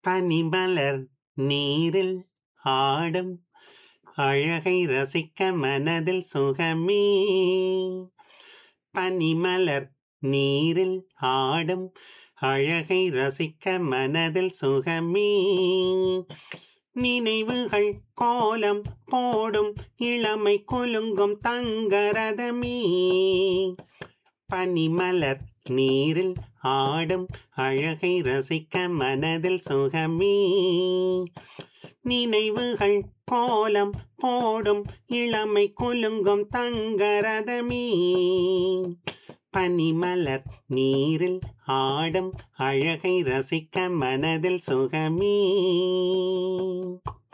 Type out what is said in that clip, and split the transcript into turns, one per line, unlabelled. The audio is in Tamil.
பனிமலர் நீரில் ஆடும் அழகை ரசிக்க மனதில் சுகமே பனிமலர் நீரில் ஆடும் அழகை ரசிக்க மனதில் சுகமே நினைவுகள் கோலம் போடும் இளமை கொலுங்கும் தங்கரதமே பனிமலர் நீரில் ஆடும் அழகை ரசிக்க மனதில் சுகமே நினைவுகள் கோலம் போடும் இளமை குலுங்கும் தங்கரதமே பனிமலர் நீரில் ஆடும் அழகை ரசிக்க மனதில் சுகமே